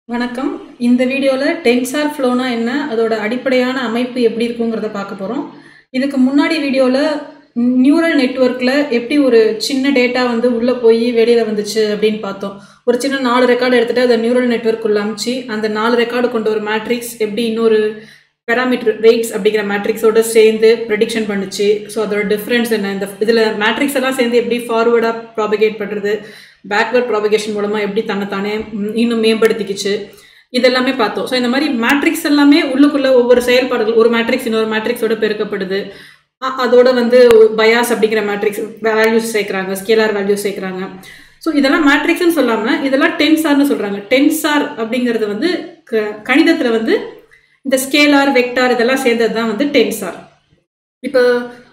வணக்கம் இந்த வீடியோவில் டென்சார் ஃப்ளோனா என்ன அதோட அடிப்படையான அமைப்பு எப்படி இருக்குங்கிறத பார்க்க போகிறோம் இதுக்கு முன்னாடி வீடியோவில் நியூரல் நெட்வொர்க்கில் எப்படி ஒரு சின்ன டேட்டா வந்து உள்ளே போய் வெளியில் வந்துச்சு அப்படின்னு பார்த்தோம் ஒரு சின்ன நாலு ரெக்கார்டு எடுத்துகிட்டு அதை நியூரல் நெட்வொர்க் உள்ள அமிச்சு அந்த நாலு ரெக்கார்டு கொண்ட ஒரு மேட்ரிக்ஸ் எப்படி இன்னொரு பெராமீட்டர் வெயிட்ஸ் அப்படிங்கிற மேட்ரிக்ஸோட சேர்ந்து ப்ரெடிக்ஷன் பண்ணுச்சு ஸோ அதோட டிஃப்ரென்ஸ் என்ன இந்த இதில் மேட்ரிக்ஸ் எல்லாம் சேர்ந்து எப்படி ஃபார்வர்டாக ப்ராபகேட் பண்ணுறது பேக்வர்ட் ப்ராபகேஷன் மூலமாக எப்படி தன்னைத்தானே ம், இன்னும் மேம்படுத்திக்கிச்சு இதெல்லாமே பார்த்தோம் ஸோ இந்த மாதிரி மேட்ரிக்ஸ் எல்லாமே உள்ளுக்குள்ள ஒவ்வொரு செயல்பாடுகள் ஒரு மேட்ரிக்ஸ் இன்னொரு மேட்ரிக்ஸோட பெருக்கப்படுது அ- அதோட வந்து பயாஸ் அப்படிங்கிற மேட்ரிக்ஸ் வேல்யூஸ் சேர்க்குறாங்க ஸ்கேலார் வேல்யூஸ் சேர்க்குறாங்க ஸோ இதெல்லாம் மேட்ரிக்ஸ்னு சொல்லாமல் இதெல்லாம் டென்சார்னு சொல்கிறாங்க டென்சார் அப்படிங்கிறது வந்து க- கணிதத்தில் வந்து இந்த ஸ்கேலார் வெக்டார் இதெல்லாம் சேர்ந்தது தான் வந்து டென்சார் இப்போ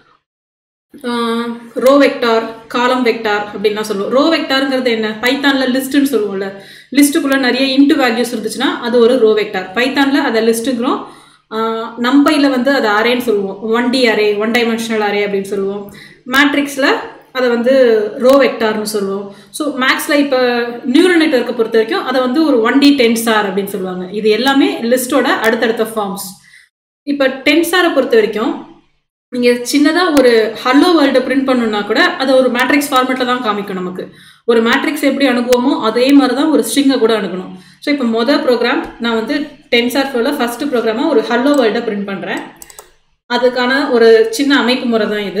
ரோ வெக்டார் காலம் வெக்டார் அப்படின்லாம் சொல்லுவோம் ரோ வெக்டாருங்கிறது என்ன பைத்தானில் லிஸ்ட்டுன்னு சொல்லுவோம்ல லிஸ்ட்டுக்குள்ளே நிறைய இன்ட்டு வேல்யூஸ் இருந்துச்சுன்னா அது ஒரு ரோ வெக்டார் பைத்தானில் அதை லிஸ்ட்டுங்கிறோம் நம்பையில் வந்து அது அரேன்னு சொல்லுவோம் one D array one dimensional array அப்படின்னு சொல்லுவோம் மேட்ரிக்ஸில் அதை வந்து ரோ வெக்டார்னு சொல்லுவோம் ஸோ மேக்ஸில் இப்போ நியூரல் நெட்வொர்க்கை பொறுத்த வரைக்கும் அதை வந்து ஒரு ஒன் டி டென்சார் அப்படின்னு சொல்லுவாங்க இது எல்லாமே லிஸ்ட்டோட அடுத்தடுத்த ஃபார்ம்ஸ் இப்போ டென்சாரை பொறுத்த வரைக்கும் நீங்கள் சின்னதாக ஒரு ஹலோ வேர்ல்டை பிரிண்ட் பண்ணணும்னா கூட அதை ஒரு மேட்ரிக்ஸ் ஃபார்மேட்டில் தான் காமிக்கும் நமக்கு ஒரு மேட்ரிக்ஸ் எப்படி அணுகுவோமோ அதே மாதிரி தான் ஒரு ஸ்ட்ரிங்கை கூட அணுகணும் ஸோ இப்போ மொதல் ப்ரோக்ராம் நான் வந்து டென்சார் ஃப்ளோவில் ஃபஸ்ட்டு ப்ரோக்ராமாக ஒரு ஹலோ வேர்ல்டை பிரிண்ட் பண்ணுறேன் அதுக்கான ஒரு சின்ன அமைப்பு முறை தான் இது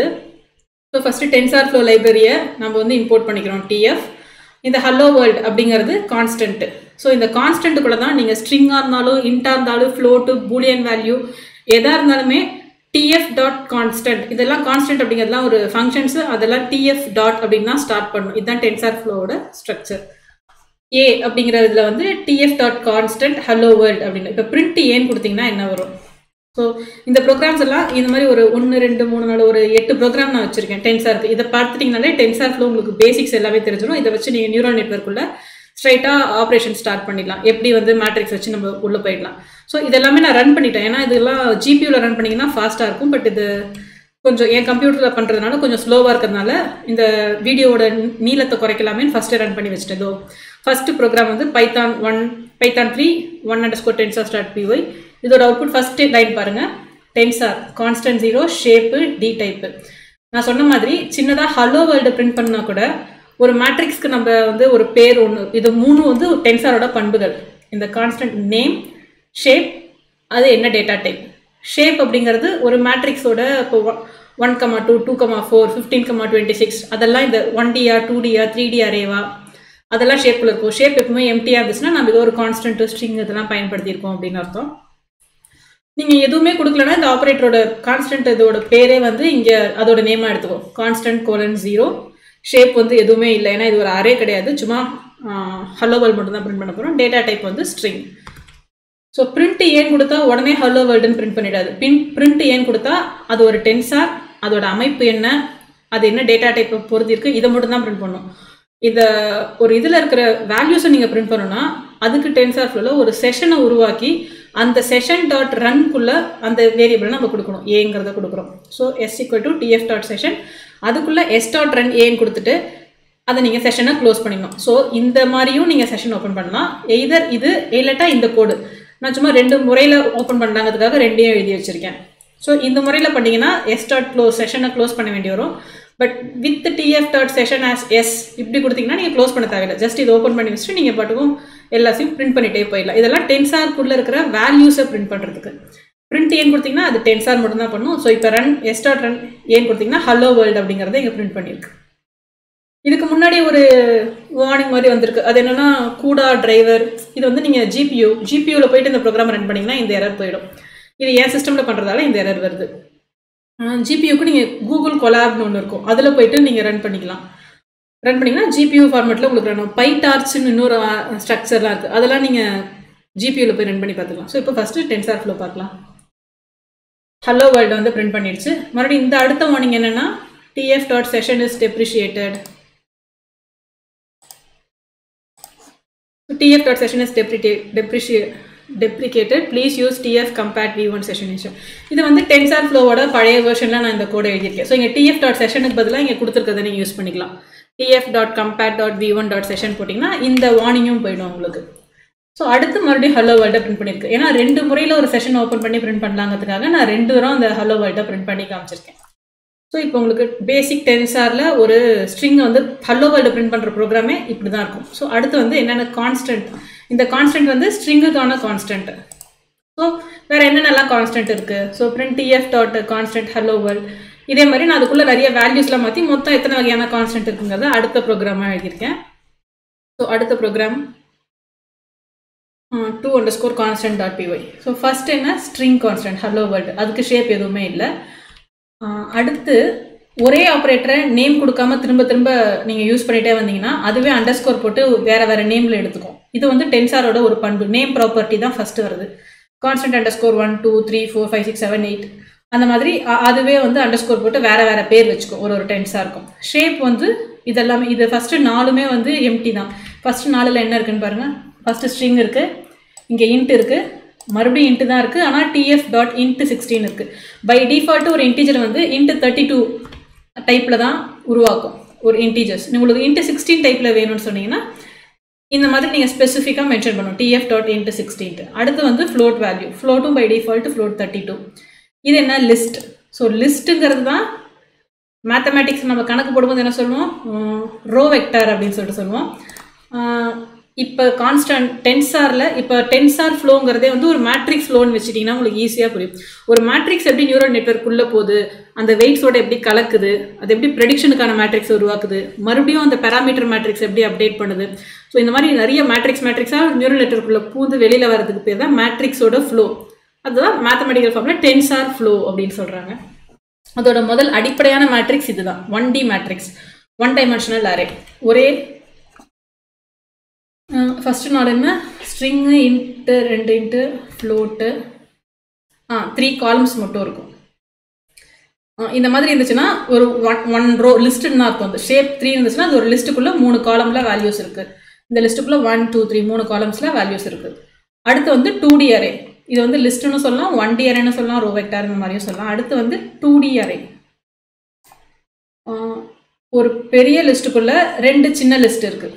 ஸோ ஃபஸ்ட்டு டென்சார் ஃப்ளோ லைப்ரரியை நம்ம வந்து இம்போர்ட் பண்ணிக்கிறோம் டிஎஃப் இந்த ஹலோ வேர்ல்ட் அப்படிங்கிறது கான்ஸ்டன்ட் ஸோ இந்த கான்ஸ்டன்ட்டுக்குள்ள தான் நீங்கள் ஸ்ட்ரிங்காக இருந்தாலும் இன்ட்டாக இருந்தாலும் ஃப்ளோட்டு பூலியன் வேல்யூ எதாக இருந்தாலுமே டிஎஃப் டாட் கான்ஸ்டன்ட் இதெல்லாம் கான்ஸ்டன்ட் அப்படிங்கிறதுலாம் ஒரு ஃபங்க்ஷன்ஸு அதெல்லாம் டிஎஃப் டாட் அப்படின்னு தான் ஸ்டார்ட் பண்ணும் இதுதான் டென்சார் ஃப்ளோவோட ஸ்ட்ரக்சர் ஏ அப்படிங்கிற இதில் வந்து TF dot constant hello world அப்படின்னு இப்போ பிரிண்ட் ஏன்னு கொடுத்தீங்கன்னா என்ன வரும் ஸோ இந்த ப்ரோக்ராம்ஸ் எல்லாம் இந்த மாதிரி ஒரு ஒன்று ரெண்டு மூணு நாலு ஒரு எட்டு ப்ரோக்ராம் நான் வச்சிருக்கேன் டென்சாருக்கு இதை பார்த்துட்டிங்கனாலே டென்சார் ஃப்ளோ உங்களுக்கு பேசிக்ஸ் எல்லாமே தெரிஞ்சிடும் இதை வச்சு நீங்கள் நியூரல் நெட்ஒர்க்குள்ள ஸ்ட்ரைட்டாக ஆப்ரேஷன் ஸ்டார்ட் பண்ணிடலாம் எப்படி வந்து மேட்ரிக்ஸ் வச்சு நம்ம உள்ளே போயிடலாம் ஸோ இதெல்லாமே நான் ரன் பண்ணிட்டேன் ஏன்னா இதெல்லாம் ஜிபியூவில் ரன் பண்ணிங்கன்னா ஃபாஸ்ட்டாக இருக்கும் பட் இது கொஞ்சம் என் கம்ப்யூட்டரில் பண்ணுறதுனால கொஞ்சம் ஸ்லோவாக இருக்கிறதுனால இந்த வீடியோவோட நீளத்தை குறைக்கலாமேன்னு ஃபஸ்ட்டு ரன் பண்ணி வச்சுட்டேன் இதோ ஃபஸ்ட்டு ப்ரோக்ராம் வந்து python one python three one underscore tensor start PY இதோட அவுட்புட் ஃபஸ்ட்டு லைன் பாருங்கள் tensor constant zero shape D type நான் சொன்ன மாதிரி சின்னதாக ஹலோ வேர்ல்டு பிரிண்ட் பண்ணா கூட ஒரு மேட்ரிக்ஸ்க்கு நம்ம வந்து ஒரு பேர் ஒன்று இது மூணு வந்து டென்சாரோட பண்புகள் இந்த கான்ஸ்டன்ட் நேம் ஷேப் அது என்ன டேட்டா டைப் ஷேப் அப்படிங்கிறது ஒரு மேட்ரிக்ஸோட இப்போ one comma two two comma four fifteen comma twenty six அதெல்லாம் இந்த ஒன் டிஆ டூ டிஆ த்ரீ டி அரேவா அதெல்லாம் ஷேப்பில் இருக்கும் ஷேப் எப்பவுமே எம்டியாக இருந்துச்சுன்னா நம்ம ஏதோ ஒரு கான்ஸ்டன்ட் ஸ்ட்ரிங் இதெல்லாம் பயன்படுத்தியிருக்கோம் அப்படின்னு அர்த்தம் நீங்கள் எதுவுமே கொடுக்கலனா இந்த ஆப்ரேட்டரோட கான்ஸ்டன்ட் இதோட பேரே வந்து இங்கே அதோட நேமாக எடுத்துக்கோ கான்ஸ்டன்ட் கோலன் ஜீரோ ஷேப் வந்து எதுவுமே இல்லை ஏன்னா இது ஒரு அரே கிடையாது சும்மா ஹலோ வேர்ல்ட் மட்டும் தான் பிரிண்ட் பண்ண போகிறோம் டேட்டா டைப் வந்து ஸ்ட்ரிங் ஸோ பிரிண்ட் ஏன் கொடுத்தா உடனே ஹலோ வேர்ல்டுன்னு பிரிண்ட் பண்ணிடாது பின் பிரிண்ட் ஏன் கொடுத்தா அது ஒரு டென்சார் அதோட அமைப்பு என்ன அது என்ன டேட்டா டைப்பை பொறுத்து இருக்கு இதை மட்டும் தான் பிரிண்ட் பண்ணும் இதை ஒரு இதில் இருக்கிற வேல்யூஸை நீங்கள் பிரிண்ட் பண்ணணும்னா அதுக்கு டென்சார் ஃப்ளோவில் ஒரு செஷனை உருவாக்கி அந்த செஷன் டாட் ரன்குள்ளே அந்த வேரியபிளை நம்ம கொடுக்கணும் ஏங்கிறத கொடுக்குறோம் so S equal to TF dot session அதுக்குள்ளே எஸ் டாட் ரன் ஏன்னு கொடுத்துட்டு அதை நீங்கள் செஷனை க்ளோஸ் பண்ணிடணும் ஸோ இந்த மாதிரியும் நீங்கள் செஷன் ஓப்பன் பண்ணலாம் எய்தர் இது இல்லாட்டா இந்த கோடு நான் சும்மா ரெண்டு முறையில் ஓப்பன் பண்ணலாங்கிறதுக்காக ரெண்டையும் எழுதி வச்சுருக்கேன் ஸோ இந்த முறையில் பண்ணீங்கன்னா எஸ் டாட் க்ளோஸ் செஷனை க்ளோஸ் பண்ண வேண்டி வரும் but with TF dot session as S இப்படி கொடுத்தீங்கன்னா நீங்கள் க்ளோஸ் பண்ண தேவையில்லை ஜஸ்ட் இது ஓப்பன் பண்ணி வச்சுட்டு நீங்கள் பாட்டுக்கும் எல்லாத்தையும் பிரிண்ட் பண்ணிட்டே போயிடலாம் இதெல்லாம் டென்சார்க்குள்ளே இருக்கிற வேல்யூஸை பிரிண்ட் பண்ணுறதுக்கு பிரிண்ட் ஏன் கொடுத்தீங்கன்னா அது டென்சார் மட்டும் தான் பண்ணும் ஸோ இப்போ ரன் எஸ் டாட் ரன் ஏன் கொடுத்தீங்கன்னா ஹலோ வேர்ல்டு அப்படிங்கிறத இங்கே பிரிண்ட் பண்ணியிருக்கு இதுக்கு முன்னாடி ஒரு வார்னிங் மாதிரி வந்திருக்கு அது என்னன்னா கூடா டிரைவர் இது வந்து நீங்கள் ஜிபியூ ஜிபியூவில் போயிட்டு இந்த ப்ரோக்ராம் ரன் பண்ணிங்கன்னா இந்த எரர் போயிடும் இது என் சிஸ்டமில் பண்ணுறதால இந்த எரர் வருது ஜிபியூக்கு நீங்கள் கூகுள் கொலாப்னு ஒன்று இருக்கும் அதில் போயிட்டு நீங்கள் ரன் பண்ணிக்கலாம் ரன் பண்ணிங்கன்னா ஜிபியூ ஃபார்மேட்டில் உங்களுக்கு ரன் பை டார்ச்னு இன்னொரு ஸ்ட்ரக்சர்லாம் இருக்குது அதெல்லாம் நீங்கள் ஜிபியூவில் போய் ரன் பண்ணி பார்த்துக்கலாம் ஸோ இப்போ ஃபஸ்ட்டு டென்சார் ஃப்ளோ பார்க்கலாம் ஹலோ வேர்ல்டு வந்து பிரிண்ட் பண்ணிடுச்சு மறுபடியும் இந்த அடுத்த வார்னிங் என்னென்னா TF dot session is deprecated TF dot session is depreciate, depreciate, deprecated. Please use TF compared v1 session initial. இது வந்து டென்சார் ஃப்ளோவோட பழைய வெர்ஷனில் நான் இந்த கோடை எழுதியிருக்கேன் ஸோ இங்கே டிஎஃப் டாட் செஷனுக்கு பதிலாக இங்கே கொடுத்துருக்கதை நீங்கள் யூஸ் பண்ணிக்கலாம் TF dot compat dot we one dot session போட்டிங்கன்னா இந்த வார்னிங்கும் போயிடும் உங்களுக்கு ஸோ அடுத்து மறுபடியும் ஹலோ வேர்ல்டை பிரிண்ட் பண்ணியிருக்கு ஏன்னா ரெண்டு முறையில் ஒரு செஷன் ஓப்பன் பண்ணி பிரிண்ட் பண்ணலாங்கிறதுக்காக நான் ரெண்டு தரம் அந்த ஹலோ வேர்ல்டை பிரிண்ட் பண்ணி காமிச்சிருக்கேன் ஸோ இப்போ உங்களுக்கு பேசிக் டென்சாரில் ஒரு ஸ்ட்ரிங் வந்து ஹலோ வேர்ல்டு பிரிண்ட் பண்ணுற ப்ரோக்ராமே இப்படி தான் இருக்கும் ஸோ அடுத்து வந்து என்னென்ன கான்ஸ்டன்ட் இந்த கான்ஸ்டன்ட் வந்து ஸ்ட்ரிங்குக்கான கான்ஸ்டன்ட் ஸோ வேறு என்னென்னலாம் கான்ஸ்டன்ட் இருக்குது so print TF dot constant hello world இதே மாதிரி நான் அதுக்குள்ளே நிறைய வேல்யூஸ்லாம் மாற்றி மொத்தம் எத்தனை வகையான கான்ஸ்டன்ட் இருக்குங்கிறத அடுத்த ப்ரோக்ராமாக எழுதியிருக்கேன் ஸோ அடுத்த program two underscore constant dot PY so first என்ன ஸ்ட்ரிங் கான்ஸ்டன்ட் ஹலோ வேர்ல்டு அதுக்கு ஷேப் எதுவுமே இல்லை அடுத்து ஒரே ஆப்ரேட்டரை நேம் கொடுக்காம திரும்ப திரும்ப நீங்கள் யூஸ் பண்ணிகிட்டே வந்தீங்கன்னா அதுவே அண்டர் ஸ்கோர் போட்டு வேறு வேறு நேமில் எடுத்துக்கும் இது வந்து டென்சாரோட ஒரு பண்பு நேம் ப்ராப்பர்ட்டி தான் ஃபஸ்ட்டு வருது constant underscore one two three four five six seven eight அந்த மாதிரி அதுவே வந்து அண்டர் ஸ்கோர் போட்டு வேறு வேறு பேர் வச்சுக்கும் ஒரு ஒரு டென்ஸாக இருக்கும் ஷேப் வந்து இதெல்லாமே இது ஃபஸ்ட்டு நாலுமே வந்து எம்டி தான் ஃபஸ்ட்டு நாலில் என்ன இருக்குன்னு பாருங்கள் ஃபஸ்ட்டு ஸ்ட்ரிங் இருக்குது இங்கே இன்ட் இருக்குது மறுபடியும் இன்ட்டு தான் இருக்குது ஆனால் டிஎஃப் டாட் இன்ட்டு சிக்ஸ்டீன் இருக்குது பை டிஃபால்ட்டு ஒரு இன்டீஜர் வந்து இன்ட்டு தேர்ட்டி டூ டைப்பில் தான் உருவாக்கும் ஒரு இன்டீஜர்ஸ் உங்களுக்கு இன்ட்டு சிக்ஸ்டீன் டைப்பில் வேணும்னு சொன்னீங்கன்னா இந்த மாதிரி நீங்கள் ஸ்பெசிஃபிக்காக மென்ஷன் பண்ணணும் டிஎஃப் டாட் இன்ட்டு சிக்ஸ்டீன்ட்டு அடுத்து வந்து ஃப்ளோட் வேல்யூ ஃப்ளோட்டும் by default float thirty two இது என்ன லிஸ்ட் ஸோ லிஸ்ட்டுங்கிறது தான் மேத்தமேட்டிக்ஸ் நம்ம கணக்கு போடும்போது என்ன சொல்லுவோம் ரோ வெக்டார் அப்படின்னு சொல்லிட்டு சொல்லுவோம் இப்போ கான்ஸ்டன்ட் டென்சாரில் இப்போ டென்சார் ஃப்ளோங்கிறதே வந்து ஒரு மேட்ரிக்ஸ் ஃப்ளோன்னு வச்சுட்டிங்கன்னா உங்களுக்கு ஈஸியாக புரியும் ஒரு மேட்ரிக்ஸ் எப்படி நியூரல் நெட்ஒர்க்குள்ளே போகுது அந்த வெயிட்ஸோட எப்படி கலக்குது அது எப்படி ப்ரெடிக்ஷனுக்கான மேட்ரிக்ஸ் உருவாக்குது மறுபடியும் அந்த பேராமீட்டர் மேட்ரிக்ஸ் எப்படி அப்டேட் பண்ணுது ஸோ இந்த மாதிரி நிறைய மேட்ரிக்ஸ் மேட்ரிக்ஸாக நியூரல் நெட்ஒர்க்குள்ளே பூந்து வெளியில் வரதுக்கு பேர் தான் மேட்ரிக்ஸோட ஃப்ளோ அதுதான் மேத்தமெட்டிக்கல் ஃபார்மில் டென்சார் ஃப்ளோ அப்படின்னு சொல்கிறாங்க அதோட முதல் அடிப்படையான மேட்ரிக்ஸ் இதுதான் one D matrix one dimensional array ஒரே ஃபஸ்ட்டு நாள் என்ன ஸ்ட்ரிங்கு இன்ட்டு ரெண்டு இன்ட்டு ஃப்ளோட்டு ஆ த்ரீ காலம்ஸ் மட்டும் இருக்கும் இந்த மாதிரி இருந்துச்சுன்னா ஒரு ஒன் ஒன் ரோ லிஸ்ட்டுன்னு தான் இருக்கும் அந்த ஷேப் த்ரீ இருந்துச்சுன்னா அது ஒரு லிஸ்ட்டுக்குள்ளே மூணு காலமில் வேல்யூஸ் இருக்குது இந்த லிஸ்ட்டுக்குள்ளே ஒன் டூ த்ரீ மூணு காலம்ஸில் வேல்யூஸ் இருக்குது அடுத்து வந்து டூ டி அரே இது வந்து லிஸ்ட்டுன்னு சொல்லலாம் ஒன் டி அரேன்னு சொல்லலாம் ரோ வெக்டார் இந்த மாதிரியும் சொல்லலாம் அடுத்து வந்து டூ டி அரே ஒரு பெரிய லிஸ்ட்டுக்குள்ளே ரெண்டு சின்ன லிஸ்ட் இருக்குது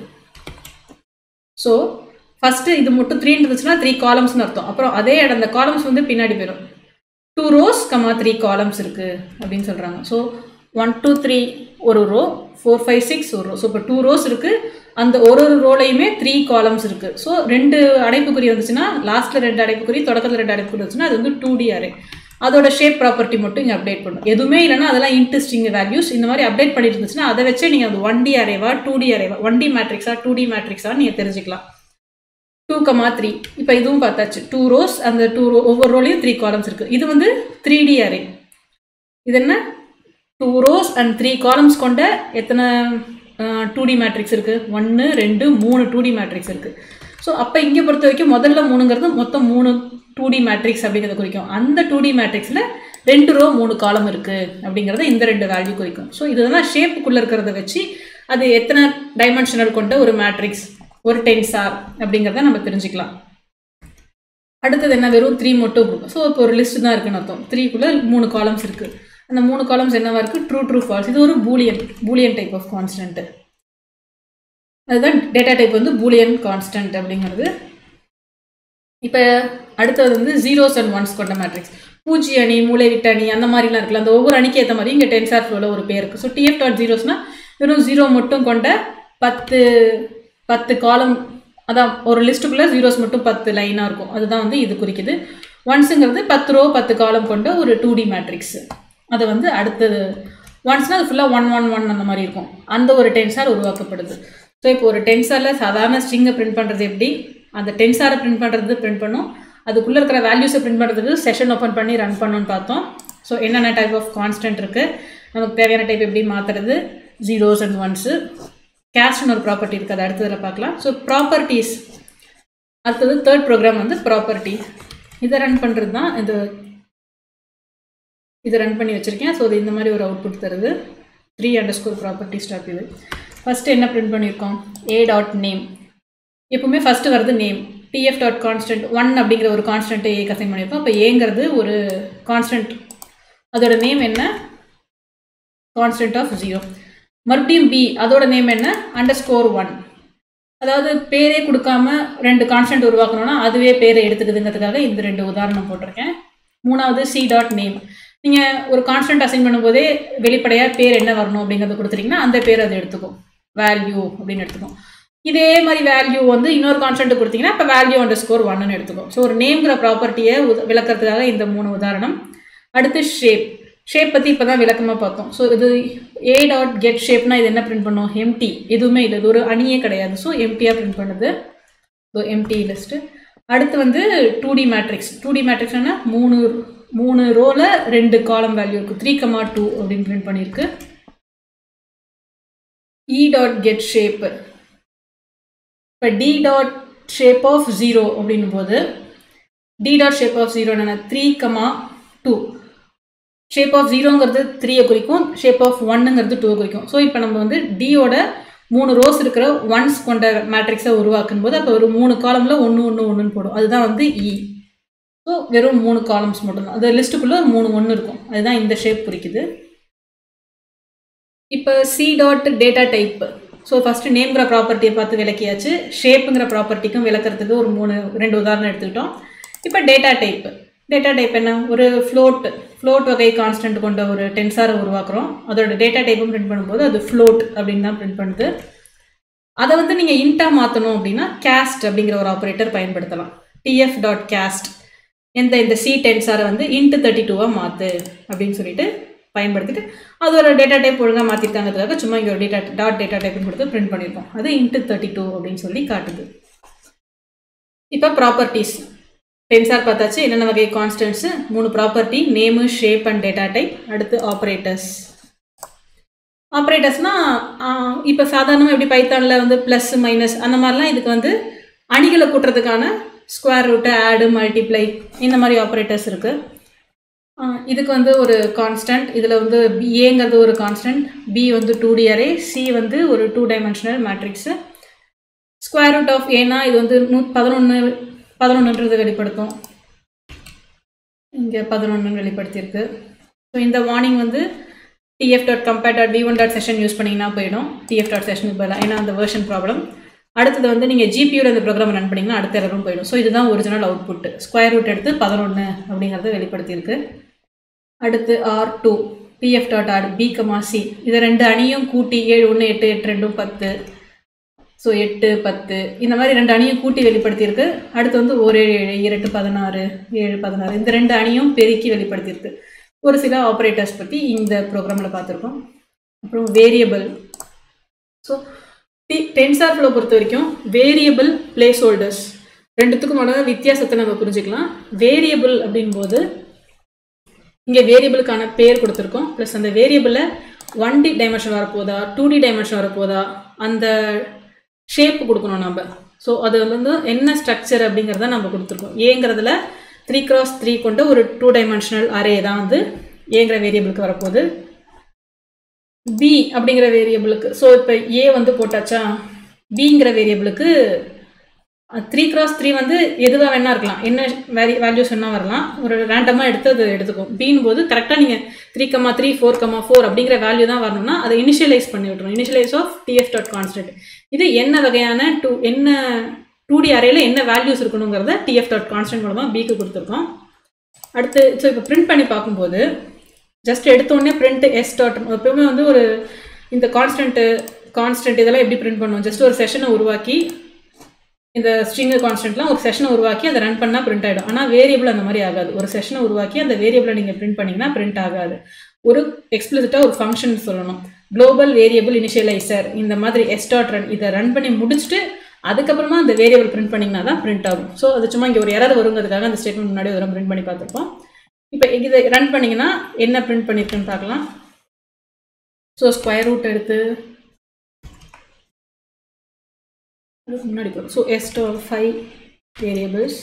ஸோ ஃபஸ்ட்டு இது மட்டும் த்ரீ இருந்துச்சுன்னா த்ரீ காலம்ஸ்னு அர்த்தம் அப்புறம் அதே இடம் அந்த காலம்ஸ் வந்து பின்னாடி போயிடும் two rows comma three columns இருக்குது அப்படின்னு சொல்கிறாங்க ஸோ ஒன் டூ த்ரீ ஒரு ரோ ஃபோர் ஃபைவ் சிக்ஸ் ஒரு ரோ ஸோ இப்போ டூ ரோஸ் இருக்குது அந்த ஒரு ஒரு ரோலையுமே த்ரீ காலம்ஸ் இருக்குது ஸோ ரெண்டு அடைப்புக்குறி வந்துச்சுன்னா லாஸ்ட்டில் ரெண்டு அடைப்புக்குறி தொடக்கத்தில் ரெண்டு அடைப்புக்குறி வந்துச்சுன்னா அது வந்து டூ டி அரே அதோட ஷேப் ப்ராப்பர்ட்டி மட்டும் இங்கே அப்டேட் பண்ணும் எதுவுமே இல்லைன்னா அதெல்லாம் இன்ட்ரெஸ்டிங் வேல்யூஸ் இந்த மாதிரி அப்டேட் பண்ணிட்டு இருந்துச்சுன்னா அதை வச்சே நீங்கள் அது ஒன் டி அரேவா டூ டி அரேவா ஒன் டி மேட்ரிக்ஸா டூ டி மேட்ரிக்ஸா நீங்கள் தெரிஞ்சுக்கலாம் டூ கமா த்ரீ இப்போ இதுவும் பார்த்தாச்சு டூ ரோஸ் அந்த டூ ரோ ஒவ்வொரு ரோலையும் த்ரீ காலம்ஸ் இருக்குது இது வந்து த்ரீ டி அரே இது என்ன two rows and three columns கொண்ட எத்தனை டூ டி மேட்ரிக்ஸ் இருக்குது ஒன்று ரெண்டு மூணு டூ டி மேட்ரிக்ஸ் இருக்குது ஸோ அப்போ இங்கே பொறுத்த வரைக்கும் முதல்ல மூணுங்கிறது மொத்தம் மூணு டூ டி மேட்ரிக்ஸ் அப்படிங்கிறத குறிக்கும் அந்த டூ டி மேட்ரிக்ஸில் ரெண்டு ரோ மூணு காலம் இருக்குது அப்படிங்கிறத இந்த ரெண்டு வேல்யூ குறிக்கும் ஸோ இதுதான் ஷேப்புக்குள்ளே இருக்கிறத வச்சு அது எத்தனை டைமென்ஷனல் கொண்ட ஒரு மேட்ரிக்ஸ் ஒரு டென்சார் அப்படிங்கிறத நம்ம தெரிஞ்சுக்கலாம் அடுத்தது என்ன வெறும் த்ரீ மட்டும் கொடுக்கும் ஸோ இப்போ ஒரு லிஸ்ட் தான் இருக்குன்னு அர்த்தம் த்ரீக்குள்ளே மூணு காலம்ஸ் இருக்குது அந்த மூணு காலம்ஸ் என்னவா இருக்குது ட்ரூ ட்ரூ ஃபால்ஸ் இது ஒரு boolean boolean type of constant அதுதான் டேட்டா டைப் வந்து பூலியன் கான்ஸ்டன்ட் அப்படிங்கிறது இப்போ அடுத்தது வந்து ஜீரோஸ் அண்ட் ஒன்ஸ் கொண்ட மேட்ரிக்ஸ் பூஜ்ஜி அணி மூளைவிட்ட அணி அந்த மாதிரிலாம் இருக்குல்ல அந்த ஒவ்வொரு அணிக்கு ஏற்ற மாதிரி இங்கே டென்சார் ஃப்ளோவில் ஒரு பேர் இருக்குது ஸோ டிஎஃப் டாட் ஜீரோஸ்னால் வெறும் ஜீரோ மட்டும் கொண்ட பத்து பத்து காலம் அதான் ஒரு லிஸ்ட்டுக்குள்ளே ஜீரோஸ் மட்டும் பத்து லைனாக இருக்கும் அதுதான் வந்து இது குறிக்குது ஒன்ஸுங்கிறது பத்து ரோ பத்து காலம் கொண்ட ஒரு டூ டி மேட்ரிக்ஸ் அதை வந்து அடுத்தது ஒன்ஸ்னால் அது ஃபுல்லாக ஒன் ஒன் ஒன் அந்த மாதிரி இருக்கும் அந்த ஒரு டென்சார் உருவாக்கப்படுது ஸோ இப்போ ஒரு டென்சாரில் சாதாரண ஸ்ட்ரிங்கை பிரிண்ட் பண்ணுறது எப்படி அந்த டென்சாரை பிரிண்ட் பண்ணுறது பிரிண்ட் பண்ணும் அதுக்குள்ளே இருக்கிற வேல்யூஸை பிரிண்ட் பண்ணுறதுக்கு செஷன் ஓப்பன் பண்ணி ரன் பண்ணணும்னு பார்த்தோம் ஸோ என்னென்ன டைப் ஆஃப் கான்ஸ்டன்ட் இருக்குது நமக்கு தேவையான டைப் எப்படி மாற்றுறது ஜீரோஸ் அண்ட் ஒன்ஸு கேஸ்ட்னு ஒரு ப்ராப்பர்ட்டி இருக்குது அது அடுத்ததில் பார்க்கலாம் ஸோ ப்ராப்பர்ட்டிஸ் அடுத்தது தேர்ட் ப்ரோக்ராம் வந்து ப்ராப்பர்ட்டி இதை ரன் பண்ணுறது தான் இது இதை ரன் பண்ணி வச்சுருக்கேன் ஸோ இது இந்த மாதிரி ஒரு அவுட்புட் தருது three underscore property stop இது ஃபஸ்ட்டு என்ன பிரிண்ட் பண்ணியிருக்கோம் ஏ டாட் நேம் எப்பவுமே ஃபஸ்ட்டு வருது name TF dot constant one அப்படிங்கிற ஒரு கான்ஸ்டன்ட்டை ஏ கசைன் பண்ணியிருக்கோம் அப்போ ஏங்கிறது ஒரு கான்ஸ்டன்ட் அதோட நேம் என்ன கான்ஸ்டன்ட் ஆஃப் ஜீரோ மறுபடியும் பி அதோட நேம் என்ன அண்டர் ஸ்கோர் ஒன் அதாவது பேரே கொடுக்காம ரெண்டு கான்ஸ்டன்ட் உருவாக்கணும்னா அதுவே பேரை எடுத்துக்குதுங்கிறதுக்காக இந்த ரெண்டு உதாரணம் போட்டிருக்கேன் மூணாவது சி டாட் நேம் நீங்கள் ஒரு கான்ஸ்டன்ட் அசைன் பண்ணும்போதே வெளிப்படையாக பேர் என்ன வரணும் அப்படிங்கிறத கொடுத்துட்டீங்கன்னா அந்த பேர் அதை எடுத்துக்கும் வேல்யூ அப்படின்னு எடுத்துக்கும் இதே மாதிரி வேல்யூ வந்து இன்னொரு கான்ஸ்டன்ட் கொடுத்தீங்கன்னா இப்போ வேல்யூ அண்டர் ஸ்கோர் ஒன்னு எடுத்துக்கும் ஸோ ஒரு நேம்ங்கிற ப்ராப்பர்ட்டியை விளக்கறதுக்காக இந்த மூணு உதாரணம் அடுத்து ஷேப் ஷேப் பற்றி இப்போ தான் விளக்கமாக பார்த்தோம் ஸோ இது ஏ டாட் கெட் ஷேப்னா இது என்ன பிரிண்ட் பண்ணும் எம்டி எதுவுமே இல்லை இது ஒரு அணியே கிடையாது ஸோ எம்டியாக பிரிண்ட் பண்ணுது ஸோ எம்டி லிஸ்ட்டு அடுத்து வந்து two D matrix two D மேட்ரிக்ஸ்னா மூணு மூணு ரோவில் ரெண்டு காலம் வேல்யூ இருக்குது த்ரீ கமா டூ அப்படின்னு பிரிண்ட் பண்ணியிருக்கு இ டாட் கெட் ஷேப்பு இப்போ D dot shape of zero அப்படின்னும் போது D dot shape of zero என்னென்ன three comma two shape of ஜீரோங்கிறது த்ரீயை குறிக்கும் ஷேப் ஆஃப் ஒன்னுங்கிறது டூ குறிக்கும் ஸோ இப்போ நம்ம வந்து டியோட மூணு ரோஸ் இருக்கிற ஒன்ஸ் கொண்ட மேட்ரிக்ஸை உருவாக்கும் போது அப்போ ஒரு மூணு காலமில் ஒன்று ஒன்று ஒன்றுன்னு போடும் அதுதான் வந்து இ ஸோ வெறும் மூணு காலம்ஸ் மட்டும்தான் அந்த லிஸ்ட்டுக்குள்ளே மூணு ஒன்று இருக்கும் அதுதான் இந்த ஷேப் குறிக்குது இப்போ C dot data type so first நேம்ங்கிற ப்ராப்பர்ட்டியை பார்த்து விளக்கியாச்சு ஷேப்புங்கிற ப்ராப்பர்ட்டிக்கும் விளக்குறதுக்கு ஒரு மூணு ரெண்டு உதாரணம் எடுத்துக்கிட்டோம் இப்போ டேட்டா டைப் டேட்டா டைப் என்ன ஒரு ஃப்ளோட் ஃப்ளோட் வகை கான்ஸ்டன்ட் கொண்ட ஒரு டென்சாரை உருவாக்குறோம் அதோட டேட்டா டைப்பும் பிரிண்ட் பண்ணும்போது அது ஃப்ளோட் அப்படின்னு தான் பிரிண்ட் பண்ணுது அதை வந்து நீங்கள் இன்ட்டாக மாற்றணும் அப்படின்னா கேஸ்ட் அப்படிங்கிற ஒரு ஆப்ரேட்டர் பயன்படுத்தலாம் டிஎஃப் டாட் கேஸ்ட் எந்த இந்த சி டென்சாரை வந்து இன்ட்டு தேர்ட்டி டூவாக மாற்று அப்படின்னு சொல்லிட்டு பயன்படுத்திட்டு அது ஒரு டேட்டா டைப் ஒழுங்காக மாற்றிருக்காங்கிறதுக்காக சும்மா இங்கே ஒரு டேட்டா டாட் டேட்டா டைப்னு கொடுத்து பிரிண்ட் பண்ணியிருக்கோம் அது இன்ட்டு தேர்ட்டி டூ அப்படின்னு சொல்லி காட்டுது இப்போ ப்ராப்பர்ட்டிஸ் டென்சார் பார்த்தாச்சு என்னென்ன வகை கான்ஸ்டன்ட்ஸு மூணு property name shape and data type அடுத்து ஆப்ரேட்டர்ஸ் ஆப்ரேட்டர்ஸ்னால் இப்போ சாதாரணமாக எப்படி பைத்தானில் வந்து ப்ளஸ் மைனஸ் அந்த மாதிரிலாம் இதுக்கு வந்து அணிகளை கூட்டுறதுக்கான ஸ்கொயர் ரூட்டு ஆடு மல்டிப்ளை இந்த மாதிரி ஆப்ரேட்டர்ஸ் இருக்குது இதுக்கு வந்து ஒரு கான்ஸ்டன்ட் இதில் வந்து ஏங்கிறது ஒரு கான்ஸ்டன்ட் பி வந்து டூ டி அரே சி வந்து ஒரு two dimensional matrix square root of ஏனா இது வந்து நூ பதினொன்று பதினொன்றுன்றது வெளிப்படுத்தும் இங்கே பதினொன்று வெளிப்படுத்தியிருக்கு ஸோ இந்த வார்னிங் வந்து TF dot compat dot we one dot session use பண்ணிங்கன்னா போயிடும் டிஎஃப் டாட் செஷனுக்கு பதிலாக ஏன்னா அந்த வேர்ஷன் ப்ராப்ளம் அடுத்தது வந்து நீங்கள் ஜிபியூவில் இந்த ப்ரோக்ராம் ரன் பண்ணிங்கன்னா அடுத்த எரரும் போயிடும் ஸோ இதுதான் ஒரிஜினல் அவுட்புட் ஸ்கொயர் ரூட் எடுத்து பதினொன்று அப்படிங்கிறத வெளிப்படுத்தியிருக்கு அடுத்து R two PF dot R B comma C இதை ரெண்டு அணியும் கூட்டி ஏழு ஒன்று எட்டு எட்டு ரெண்டும் பத்து ஸோ எட்டு பத்து இந்த மாதிரி ரெண்டு அணியும் கூட்டி வெளிப்படுத்தியிருக்கு அடுத்து வந்து ஒரு ஏழு ஏழு இரண்டு பதினாறு ஏழு பதினாறு இந்த ரெண்டு அணியும் பெருக்கி வெளிப்படுத்தியிருக்கு ஒரு சில ஆப்ரேட்டர்ஸ் பற்றி இந்த ப்ரோக்ராமில் பார்த்துருக்கோம் அப்புறம் variable so T TensorFlow பொறுத்த வரைக்கும் வேரியபிள் பிளேஸ் ஹோல்டர்ஸ் ரெண்டுத்துக்குமான வித்தியாசத்தை நம்ம புரிஞ்சுக்கலாம் வேரியபிள் அப்படின்போது இங்கே வேரியபிளுக்கான பேர் கொடுத்துருக்கோம் ப்ளஸ் அந்த வேரியபிளில் ஒன் டி டைமென்ஷன் வரப்போதா டூ டி டைமென்ஷன் வரப்போதா அந்த ஷேப் கொடுக்கணும் நம்ம ஸோ அது வந்து என்ன ஸ்ட்ரக்சர் அப்படிங்கிறத நம்ம கொடுத்துருக்கோம் ஏங்கிறதுல த்ரீ கிராஸ் த்ரீ கொண்ட ஒரு டூ டைமென்ஷனல் அரே தான் வந்து ஏங்கிற வேரியபிளுக்கு வரப்போகுது பி அப்படிங்கிற வேரியபிளுக்கு ஸோ இப்போ ஏ வந்து போட்டாச்சா பிங்கிற வேரியபிளுக்கு த்ரீ கிராஸ் த்ரீ வந்து எதுவாக வேணா இருக்கலாம் என்ன வேரி வேல்யூஸ் வேணா வரலாம் ஒரு ரேண்டமாக எடுத்து அது எடுத்துக்கும் பின் போது கரெக்டாக நீங்கள் three comma three four comma four அப்படிங்கிற வேல்யூ தான் வரணும்னா அதை இனிஷியலைஸ் பண்ணி விட்டுரும் initialize of TF dot constant இது என்ன வகையான டூ என்ன டூ டி அறையில் என்ன வேல்யூஸ் இருக்கணுங்கிறத டிஎஃப் டாட் கான்ஸ்டன்ட் மூலமாக பிக்கு கொடுத்துருக்கோம் அடுத்து ஸோ இப்போ பிரிண்ட் பண்ணி பார்க்கும்போது ஜஸ்ட் எடுத்தோடனே பிரிண்ட் எஸ் டாட் எப்பவுமே வந்து ஒரு இந்த கான்ஸ்டன்ட்டு கான்ஸ்டன்ட் இதெல்லாம் எப்படி பிரிண்ட் பண்ணுவோம் ஜஸ்ட் ஒரு செஷனை உருவாக்கி இந்த ஸ்ட்ரிங்கு கான்ஸ்டன்ட்லாம் ஒரு செஷனை உருவாக்கி அதை ரன் பண்ணால் பிரிண்ட் ஆகிடும் ஆனால் வேரியபிள் அந்த மாதிரி ஆகாது ஒரு செஷனை உருவாக்கி அந்த வேரியபிளை நீங்கள் பிரிண்ட் பண்ணிங்கன்னா பிரிண்ட் ஆகாது ஒரு எக்ஸ்பிளிசிட்டாக ஒரு ஃபங்க்ஷன் சொல்லணும் குளோபல் வேரியபிள் இனிஷியலைசர் இந்த மாதிரி எஸ் டாட் ரன் இதை ரன் பண்ணி முடிச்சுட்டு அதுக்கப்புறமா அந்த வேரியபிள் பிரிண்ட் பண்ணிங்கன்னா தான் பிரிண்ட் ஆகும் ஸோ அது சும்மா இங்கே ஒரு எரர் வருங்கிறதுக்காக அந்த ஸ்டேட்மெண்ட் முன்னாடி ஒரு பிரிண்ட் பண்ணி பார்த்துருப்போம் இப்போ இதை ரன் பண்ணிங்கன்னா என்ன பிரிண்ட் பண்ணியிருக்குன்னு பார்க்கலாம் ஸோ ஸ்கொயர் ரூட் எடுத்து முன்னாடி போகும் ஸோ எஸ்டோ ஃபைவ் வேரியபிள்ஸ்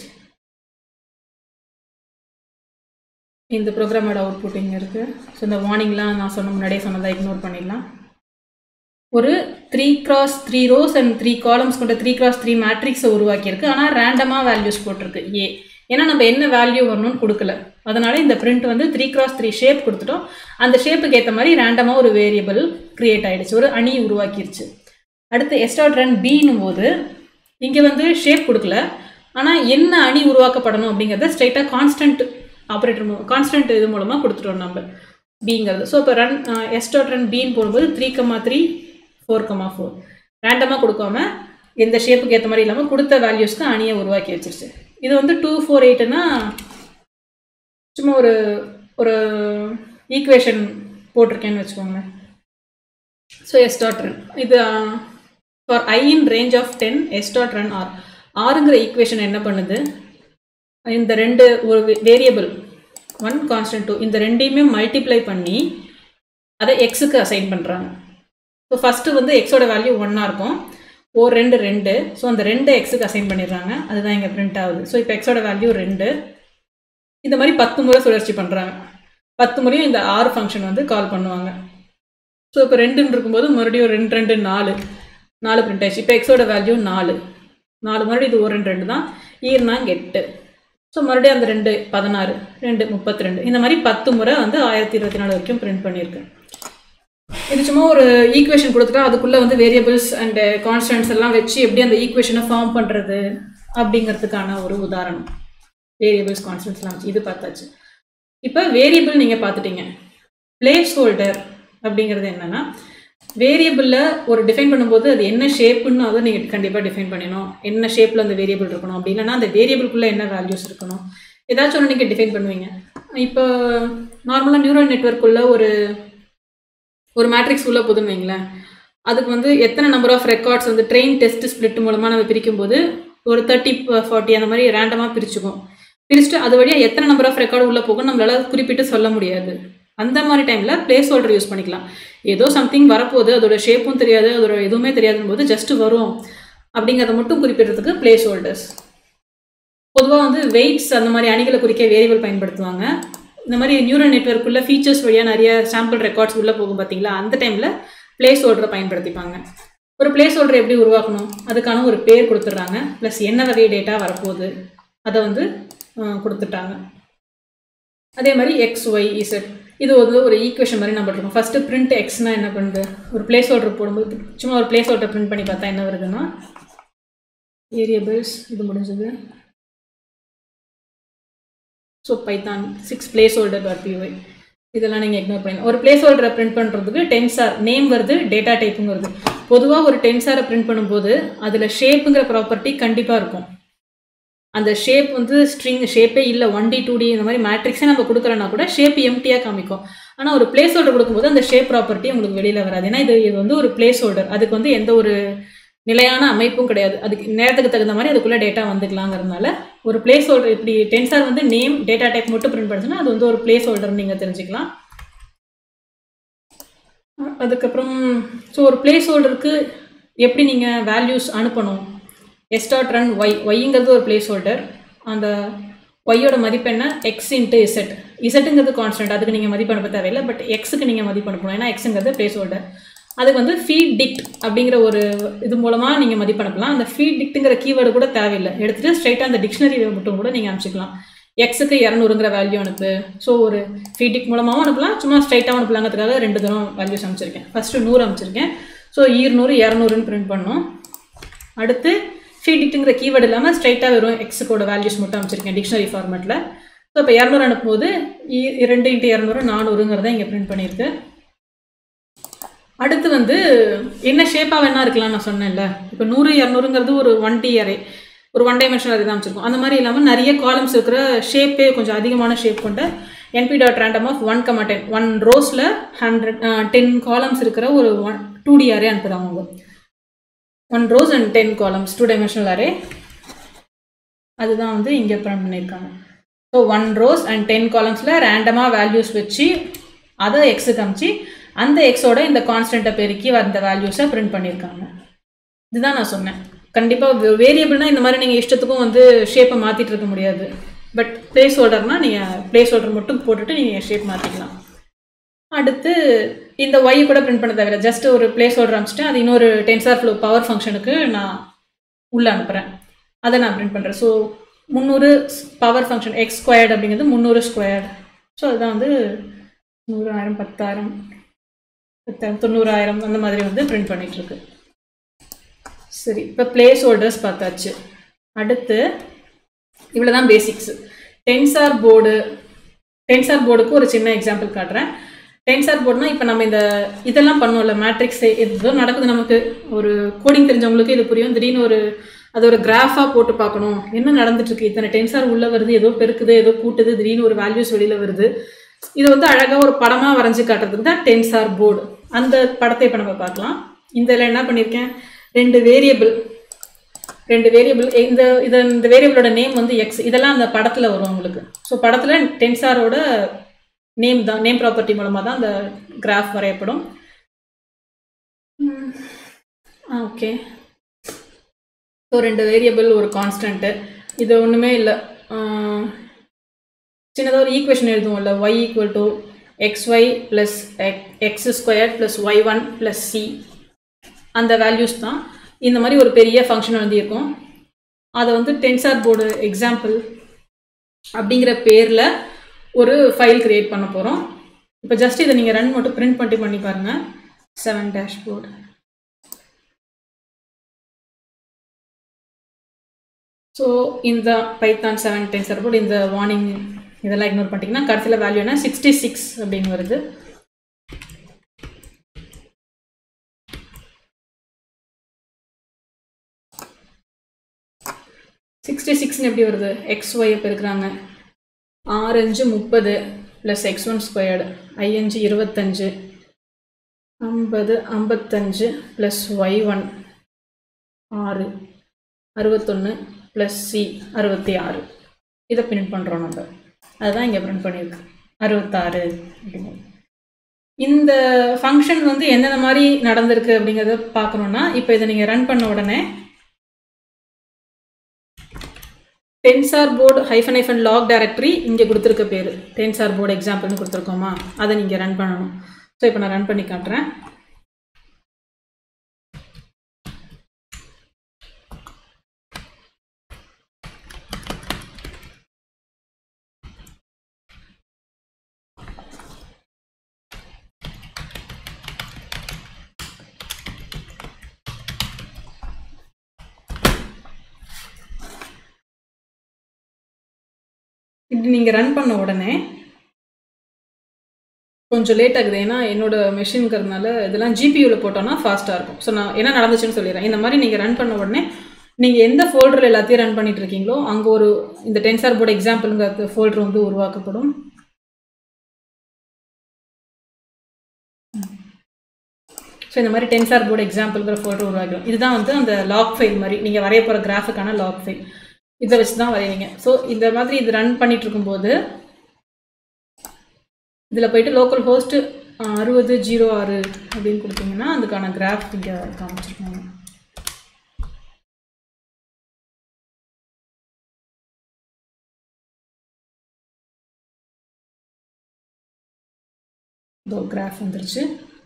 இந்த ப்ரோக்ராமோட அவுட்புட் இங்கே இருக்குது ஸோ இந்த வார்னிங்லாம் நான் சொன்ன முன்னாடியே சொன்னதை இக்னோர் பண்ணிடலாம் ஒரு three cross three rows and three columns கொண்ட த்ரீ கிராஸ் த்ரீ மேட்ரிக்ஸை உருவாக்கியிருக்கு ஆனால் ரேண்டமாக வேல்யூஸ் போட்டிருக்கு ஏ ஏன்னா நம்ம என்ன வேல்யூ வரணும்னு கொடுக்கல அதனால இந்த பிரிண்ட் வந்து த்ரீ கிராஸ் த்ரீ ஷேப் கொடுத்துட்டோம் அந்த ஷேப்புக்கு ஏற்ற மாதிரி ரேண்டமாக ஒரு வேரியபிள் கிரியேட் ஆகிடுச்சு ஒரு அணி உருவாக்கிருச்சு அடுத்து எஸ்டாட் ரன் பின்னும் போது இங்கே வந்து ஷேப் கொடுக்கல ஆனால் என்ன அணி உருவாக்கப்படணும் அப்படிங்கிறத ஸ்ட்ரைட்டாக கான்ஸ்டன்ட் ஆப்ரேட்டர் கான்ஸ்டன்ட் இது மூலமாக கொடுத்துட்டோம் நம்ம பிங்கிறது ஸோ இப்போ ரன் எஸ்டாட் ரன் பின்னு போடும்போது three comma three four comma four ரேண்டமாக கொடுக்காம எந்த ஷேப்புக்கு ஏற்ற மாதிரி இல்லாமல் கொடுத்த வேல்யூஸ்க்கு அணியை உருவாக்கி வச்சிருச்சு இது வந்து டூ ஃபோர் எயிட்டுன்னா சும்மா ஒரு ஒரு ஈக்குவேஷன் போட்டிருக்கேன்னு வச்சுக்கோங்க ஸோ எஸ் டாட் ரன் இது for I in range of ten S dot run R ஆறுங்கிற ஈக்குவேஷன் என்ன பண்ணுது இந்த ரெண்டு ஒரு வேரியபிள் ஒன் கான்ஸ்டன்ட் டூ இந்த ரெண்டையுமே மல்டிப்ளை பண்ணி அதை எக்ஸுக்கு அசைன் பண்ணுறாங்க ஸோ ஃபஸ்ட்டு வந்து எக்ஸோட வேல்யூ ஒன்னாக இருக்கும் ஓர் ரெண்டு ரெண்டு ஸோ அந்த ரெண்டு எக்ஸுக்கு அசைன் பண்ணிடுறாங்க அதுதான் இங்கே பிரிண்ட் ஆகுது ஸோ இப்போ எக்ஸோட வேல்யூ ரெண்டு இந்த மாதிரி பத்து முறை சுழற்சி பண்ணுறாங்க பத்து முறையும் இந்த ஆறு ஃபங்க்ஷன் வந்து கால் பண்ணுவாங்க ஸோ இப்போ ரெண்டுன்னு இருக்கும்போது மறுபடியும் ரெண்டு ரெண்டு நாலு நாலு பிரிண்ட் ஆயிடுச்சு இப்போ எக்ஸோட வேல்யூ நாலு நாலு மறுபடியும் இது ஒரு ரெண்டு ரெண்டு தான் ஈர்னா எட்டு ஸோ மறுபடியும் அந்த ரெண்டு பதினாறு ரெண்டு முப்பத்தி ரெண்டு இந்த மாதிரி பத்து முறை வந்து ஆயிரத்தி இருபத்தி நாலு வரைக்கும் பிரிண்ட் பண்ணியிருக்கேன் இது சும்மா ஒரு ஈக்குவேஷன் கொடுத்துட்டா அதுக்குள்ளே வந்து வேரியபிள்ஸ் அண்ட் கான்ஸ்டன்ட்ஸ் எல்லாம் வச்சு எப்படி அந்த ஈக்குவேஷனை ஃபார்ம் பண்ணுறது அப்படிங்கிறதுக்கான ஒரு உதாரணம் வேரியபிள்ஸ் கான்ஸ்டன்ட்ஸ்லாம் வச்சு இது பார்த்தாச்சு இப்போ வேரியபிள் நீங்கள் பார்த்துட்டீங்க பிளேஸ் ஹோல்டர் அப்படிங்கிறது என்னென்னா வேரியபிளில் ஒரு டிஃபைன் பண்ணும்போது அது என்ன ஷேப்புன்னு அதை நீங்கள் கண்டிப்பாக டிஃபைன் பண்ணணும் என்ன ஷேப்பில் அந்த வேரியபிள் இருக்கணும் அப்படி இல்லைன்னா அந்த வேரியபிள்குள்ளே என்ன வேல்யூஸ் இருக்கணும் ஏதாச்சும் ஒன்று நீங்கள் டிஃபைன் பண்ணுவீங்க இப்போ நார்மலாக நியூரல் நெட்ஒர்க்குள்ளே ஒரு ஒரு மேட்ரிக்ஸ் உள்ள போதுன்னு வைங்களேன் அதுக்கு வந்து எத்தனை நம்பர் ஆஃப் ரெக்கார்ட்ஸ் வந்து ட்ரெயின் டெஸ்ட் ஸ்பிளிட் மூலமாக நம்ம பிரிக்கும்போது ஒரு தேர்ட்டி ஃபார்ட்டி அந்த மாதிரி ரேண்டமாக பிரிச்சுக்கும் பிரிச்சுட்டு அது வழியாக எத்தனை நம்பர் ஆஃப் ரெக்கார்டு உள்ளே போகும் நம்மளால குறிப்பிட்டு சொல்ல முடியாது அந்த மாதிரி டைமில் பிளேஸ் ஹோல்டர் யூஸ் பண்ணிக்கலாம் ஏதோ சம்திங் வரப்போகுது அதோட ஷேப்பும் தெரியாது அதோட எதுவுமே தெரியாதுன்னு போது ஜஸ்ட் வரும் அப்படிங்கிறத மட்டும் குறிப்பிடுறதுக்கு பிளேஸ் ஹோல்டர்ஸ் பொதுவாக வந்து வெயிட்ஸ் அந்த மாதிரி அணிகளை குறிக்க வேரியபிள் பயன்படுத்துவாங்க இந்த மாதிரி நியூரல் நெட்ஒர்க்குள்ள ஃபீச்சர்ஸ் வழியாக நிறைய சாம்பிள் ரெக்கார்ட்ஸ் உள்ளே போகும் பார்த்தீங்களா அந்த டைமில் பிளேஸ் ஹோல்டரை பயன்படுத்திப்பாங்க ஒரு பிளேஸ் ஹோல்டர் எப்படி உருவாக்கணும் அதுக்கான ஒரு பேர் கொடுத்துட்றாங்க ப்ளஸ் என்ன வகை டேட்டா வரப்போகுது அதை வந்து கொடுத்துட்டாங்க அதே மாதிரி எக்ஸ் ஒய் இசட் இது வந்து ஒரு ஈக்குவேஷன் மாதிரி நம்ம இருக்கோம் ஃபஸ்ட்டு பிரிண்ட் எக்ஸ்னால் என்ன பண்ணுது ஒரு பிளேஸ் ஹோல்டர் போடும்போது சும்மா ஒரு பிளேஸ் ஹோல்டர் பிரிண்ட் பண்ணி பார்த்தா என்ன வருதுன்னா வேரியபிள்ஸ் இது முடிஞ்சது so Python six placeholder dot PY இதெல்லாம் நீங்கள் இக்னோர் பண்ணலாம் ஒரு பிளேஸ் ஹோல்டரை பிரிண்ட் பண்ணுறதுக்கு டென்சார் நேம் வருது டேட்டா டைப்புங்க வருது பொதுவாக ஒரு டென்சாரை பிரிண்ட் பண்ணும்போது அதில் ஷேப்புங்கிற ப்ராப்பர்ட்டி கண்டிப்பாக இருக்கும் அந்த ஷேப் வந்து ஸ்ட்ரிங் ஷேப்பே இல்லை ஒன் டி டூ டி இந்த மாதிரி மேட்ரிக்ஸே நம்ம கொடுக்குறோன்னா கூட ஷேப் எம்டியாக காமிக்கும் ஆனால் ஒரு பிளேஸ் ஹோல்டர் கொடுக்கும்போது அந்த ஷேப் ப்ராப்பர்ட்டி உங்களுக்கு வெளியில் வராது ஏன்னா இது இது வந்து ஒரு பிளேஸ் ஹோல்டர் அதுக்கு வந்து எந்த ஒரு நிலையான அமைப்பும் கிடையாது அதுக்கு நேரத்துக்கு தகுந்த மாதிரி அதுக்குள்ளே டேட்டா வந்துக்கலாங்கிறதுனால ஒரு பிளேஸ் ஹோல்டர் இப்படி டென்சார் வந்து நேம் டேட்டா டைப் மட்டும் பிரிண்ட் பண்ணுச்சுன்னா அது வந்து ஒரு பிளேஸ் ஹோல்டர் நீங்கள் தெரிஞ்சுக்கலாம் அதுக்கப்புறம் ஸோ ஒரு பிளேஸ் ஹோல்டருக்கு எப்படி நீங்கள் வேல்யூஸ் அனுப்பணும் எஸ்டாட் ரன் ஒய் ஒய்ங்கிறது ஒரு பிளேஸ் ஹோல்டர் அந்த ஒய்யோட மதிப்பு என்ன எக்ஸ் இன்ட்டு இசட் இசட்டுங்கிறது கான்ஸ்டன்ட் அதுக்கு நீங்கள் மதிப்பு அனுப்ப தேவையில்லை பட் எக்ஸுக்கு நீங்கள் மதிப்பு அனுப்பணும் ஏன்னா எக்ஸுங்கிறது பிளேஸ் ஹோல்டர் அதுக்கு வந்து ஃபீட் டிக்ட் அப்படிங்கிற ஒரு இது மூலமாக நீங்கள் மதிப்பு அனுப்பலாம் அந்த ஃபீட் டிக்ட்டுங்கிற கீவேர்டு கூட தேவையில்லை எடுத்துகிட்டு ஸ்ட்ரைட்டாக அந்த டிக்ஷனரி மட்டும் கூட நீங்கள் அனுப்பிச்சிக்கலாம் எக்ஸுக்கு இரநூறுங்கிற வேல்யூ அனுப்பு ஸோ ஒரு ஃபீட் டிக் மூலமாகவும் அனுப்பலாம் சும்மா ஸ்ட்ரைட்டாகவும் அனுப்பலாங்கிறதுக்காக ரெண்டு தரம் வேல்யூஸ் அனுப்பிச்சிருக்கேன் ஃபஸ்ட்டு நூறு அனுப்பிச்சிருக்கேன் ஸோ ஈர்நூறு இரநூறுன்னு பிரிண்ட் பண்ணோம் அடுத்து ஃபீடிட்டுங்கிற கீவேர்டு இல்லாமல் ஸ்ட்ரைட்டாக வெறும் எக்ஸுக்கோட வேல்யூஸ் மட்டும் அமைச்சிருக்கேன் டிக்ஷனரி ஃபார்மேட்டில் ஸோ இப்போ இரநூறு அனுப்பும்போது ரெண்டு இன்ட்டு இரநூறு நானூறுங்கிறத இங்கே பிரிண்ட் பண்ணியிருக்கு அடுத்து வந்து என்ன ஷேப்பாக வேணா இருக்கலாம் நான் சொன்னேன்ல இப்போ நூறு இரநூறுங்கிறது ஒரு ஒன் டி அரே ஒரு ஒன் டைமென்ஷனல் அரே தான் அமைச்சிருக்கோம் அந்த மாதிரி இல்லாமல் நிறைய காலம்ஸ் இருக்கிற ஷேப்பே கொஞ்சம் அதிகமான ஷேப் கொண்ட NP dot random of one comma ten one ரோஸில் ஹண்ட்ரட் டென் காலம்ஸ் இருக்கிற ஒரு ஒன் டூ டி அரே அனுப்புகிறாங்க அவங்க one rows and ten columns two dimensional array அதுதான் வந்து இங்கே பிரிண்ட் பண்ணியிருக்காங்க so one rows and ten காலம்ஸில் ரேண்டமாக வேல்யூஸ் வச்சு அதை எக்ஸுக்கு காமிச்சு அந்த எக்ஸோட இந்த கான்ஸ்டண்ட்டை பெருக்கி அந்த வேல்யூஸை பிரிண்ட் பண்ணியிருக்காங்க இதுதான் நான் சொன்னேன் கண்டிப்பாக வேரியபிள்னால் இந்த மாதிரி நீங்கள் இஷ்டத்துக்கும் வந்து ஷேப்பை மாற்றிட்டு இருக்க முடியாது பட் பிளேஸ் ஹோல்டர்னால் நீங்கள் பிளேஸ் ஹோல்டர் மட்டும் போட்டுட்டு நீங்கள் ஷேப் மாற்றிக்கலாம் அடுத்து இந்த ஒய் கூட பிரிண்ட் பண்ண தவிர ஜஸ்ட் ஒரு பிளேஸ் ஹோல்டர் அனுப்பிச்சிட்டு அது இன்னொரு டென்சார் ஃப்ளோ பவர் ஃபங்க்ஷனுக்கு நான் உள்ளே அனுப்புகிறேன் அதை நான் பிரிண்ட் பண்ணுறேன் ஸோ முந்நூறு பவர் ஃபங்க்ஷன் எக்ஸ் ஸ்கொயர்டு அப்படிங்கிறது முந்நூறு ஸ்கொயர்டு ஸோ அதுதான் வந்து நூறாயிரம் பத்தாயிரம் பத்தாயிரம் தொண்ணூறாயிரம் அந்த மாதிரி வந்து பிரிண்ட் பண்ணிகிட்ருக்கு சரி இப்போ பிளேஸ் ஹோல்டர்ஸ் பார்த்தாச்சு அடுத்து இவ்வளோ தான் பேசிக்ஸ் டென்சார் போர்டு டென்சார் போர்டுக்கு ஒரு சின்ன எக்ஸாம்பிள் காட்டுறேன் டென்சார் போர்டுனா இப்போ நம்ம இந்த இதெல்லாம் பண்ணோம்ல மேட்ரிக்ஸ் ஏதோ நடக்குது நமக்கு ஒரு கோடிங் தெரிஞ்சவங்களுக்கு இது புரியும் திடீர்னு ஒரு அது ஒரு கிராஃபாக போட்டு பார்க்கணும் என்ன நடந்துட்டு இருக்கு இத்தனை டென்சார் உள்ளே வருது ஏதோ பெருக்குது ஏதோ கூட்டுது திடீர்னு ஒரு வேல்யூஸ் வெளியில் வருது இது வந்து அழகாக ஒரு படமாக வரைஞ்சி காட்டுறதுக்கு தான் டென்சார் போர்டு அந்த படத்தை இப்போ நம்ம பார்க்கலாம் இந்த இதில் என்ன பண்ணியிருக்கேன் ரெண்டு வேரியபிள் ரெண்டு வேரியபிள் இந்த இது இந்த வேரியபிளோட நேம் வந்து எக்ஸ் இதெல்லாம் அந்த படத்தில் வரும் உங்களுக்கு ஸோ படத்தில் டென்சாரோட நேம் தான் நேம் ப்ராப்பர்ட்டி மூலமாக தான் அந்த கிராஃப் வரையப்படும் ஓகே ஸோ ரெண்டு வேரியபிள் ஒரு கான்ஸ்டன்ட்டு இது ஒன்றுமே இல்லை சின்னதாக ஒரு ஈக்குவேஷன் எழுதுவோம்ல Y equal to X Y plus X square plus Y one plus C அந்த வேல்யூஸ் தான் இந்த மாதிரி ஒரு பெரிய ஃபங்க்ஷன் எழுதியிருக்கோம் அதை வந்து டென்சார் போர்டு எக்ஸாம்பிள் அப்படிங்கிற பேரில் ஒரு ஃபைல் க்ரியேட் பண்ண போகிறோம் இப்போ ஜஸ்ட் இதை நீங்கள் ரன் மட்டும் பிரிண்ட் பண்ணி பண்ணி பாருங்கள் செவன் டேஷ்போர்டு ஸோ இந்த பைத்தான் செவன் டென்சர் போர்டு இந்த வார்னிங் இதெல்லாம் இக்னோர் பண்ணிட்டீங்கன்னா கடைசியில் வேல்யூ என்ன சிக்ஸ்டி சிக்ஸ் அப்படின்னு வருது சிக்ஸ்டி சிக்ஸ்னு எப்படி வருது எக்ஸ் ஒய் பெருக்கிறாங்க ஆறஞ்சு முப்பது ப்ளஸ் எக்ஸ் ஒன் ஸ்கொயர்டு ஐயஞ்சு இருபத்தஞ்சு ஐம்பது ஐம்பத்தஞ்சு ப்ளஸ் ஒய் ஒன் ஆறு அறுபத்தொன்று ப்ளஸ் சி அறுபத்தி ஆறு இதை பிரிண்ட் பண்ணுறோம் நம்ம அதுதான் இங்கே பிரிண்ட் பண்ணியிருக்கு அறுபத்தாறு அப்படின்னு இந்த ஃபங்க்ஷன் வந்து எந்தெந்த மாதிரி நடந்திருக்கு அப்படிங்கிறத பார்க்கணுன்னா இப்போ இதை நீங்கள் ரன் பண்ண உடனே TensorBoard hyphen hyphen log directory இங்கே கொடுத்துருக்க பேர் டென்சார் போர்டு எக்ஸாம்பிள்னு கொடுத்துருக்கோமா அதை நீங்கள் ரன் பண்ணணும் ஸோ இப்போ நான் ரன் பண்ணி காட்டுறேன் இப்படி நீங்கள் ரன் பண்ண உடனே கொஞ்சம் லேட் ஆகுது ஏன்னா என்னோட மெஷின்ங்கிறதுனால இதெல்லாம் ஜிபியூவில் போட்டோன்னா ஃபாஸ்ட்டாக இருக்கும் ஸோ நான் என்ன நடந்துச்சுன்னு சொல்லிடுறேன் இந்த மாதிரி நீங்கள் ரன் பண்ண உடனே நீங்கள் எந்த ஃபோல்டரில் எல்லாத்தையும் ரன் பண்ணிட்டு இருக்கீங்களோ அங்கே ஒரு இந்த டென்சார் போர்டு எக்ஸாம்பிளுங்கிற ஃபோல்டர் வந்து உருவாக்கப்படும் ஸோ இந்த மாதிரி டென்சார் போர்டு எக்ஸாம்பிள்ங்கிற ஃபோல்டர் உருவாக்கிடும் இதுதான் வந்து அந்த லாக் ஃபைல் மாதிரி நீங்கள் வரைய போகிற கிராஃபுக்கான லாக் ஃபைல் இதை வச்சு தான் வரைவீங்க ஸோ இந்த மாதிரி இது ரன் பண்ணிட்டு இருக்கும்போது இதில் போயிட்டு லோக்கல் ஹோஸ்ட்டு அறுபது ஜீரோ ஆறு அப்படின்னு கொடுத்தீங்கன்னா அதுக்கான கிராஃப் இங்கே காமிச்சிருக்காங்க இதோ கிராஃப் வந்துருச்சு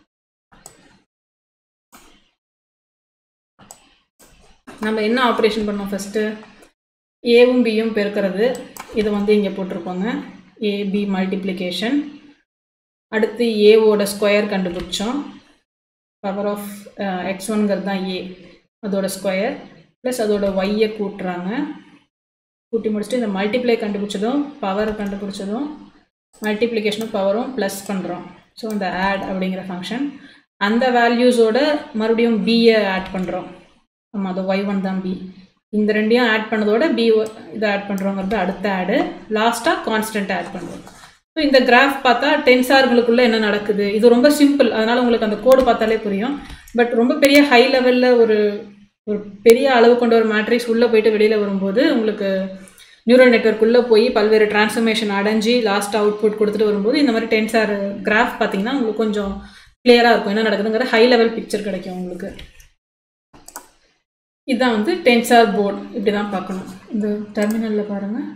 நம்ம என்ன ஆப்ரேஷன் பண்ணோம் ஃபஸ்ட்டு ஏவும் பியும் பெருக்கிறது இது வந்து இங்கே போட்டிருப்பாங்க ஏபி மல்டிப்ளிகேஷன் அடுத்து ஏவோட ஸ்கொயர் கண்டுபிடிச்சோம் பவர் ஆஃப் எக்ஸ் ஒன்கிறது தான் ஏ அதோட ஸ்கொயர் ப்ளஸ் அதோட ஒய்யை கூட்டுறாங்க கூட்டி முடிச்சுட்டு இந்த மல்டிப்ளை கண்டுபிடிச்சதும் பவர் கண்டுபிடிச்சதும் மல்டிப்ளிகேஷனும் பவரும் ப்ளஸ் பண்ணுறோம் ஸோ அந்த ஆட் அப்படிங்கிற ஃபங்க்ஷன் அந்த வேல்யூஸோட மறுபடியும் பியை ஆட் பண்ணுறோம் ஆமாம் அது ஒய் ஒன் தான் பி இந்த ரெண்டையும் ஆட் பண்ணதோட பி இதை ஆட் பண்ணுறோங்கிறது அடுத்த ஆடு லாஸ்ட்டாக கான்ஸ்டன்ட் ஆட் பண்ணுறோம் ஸோ இந்த கிராஃப் பார்த்தா டென்சார்களுக்குள்ளே என்ன நடக்குது இது ரொம்ப சிம்பிள் அதனால் உங்களுக்கு அந்த கோடு பார்த்தாலே புரியும் பட் ரொம்ப பெரிய ஹை லெவலில் ஒரு ஒரு பெரிய அளவு கொண்ட ஒரு மேட்ரிக்ஸ் உள்ளே போயிட்டு வெளியில் வரும்போது உங்களுக்கு நியூரல் நெட்ஒர்க் உள்ளே போய் பல்வேறு டிரான்ஸ்ஃபர்மேஷன் அடைஞ்சு லாஸ்ட் அவுட்புட் கொடுத்துட்டு வரும்போது இந்த மாதிரி டென்சார் கிராஃப் பார்த்தீங்கன்னா உங்களுக்கு கொஞ்சம் கிளியராக இருக்கும் என்ன நடக்குதுங்கிற ஹை லெவல் பிக்சர் கிடைக்கும் உங்களுக்கு இதுதான் வந்து டென்சார் போர்டு இப்படி தான் பார்க்கணும் இந்த டெர்மினலில் பாருங்கள்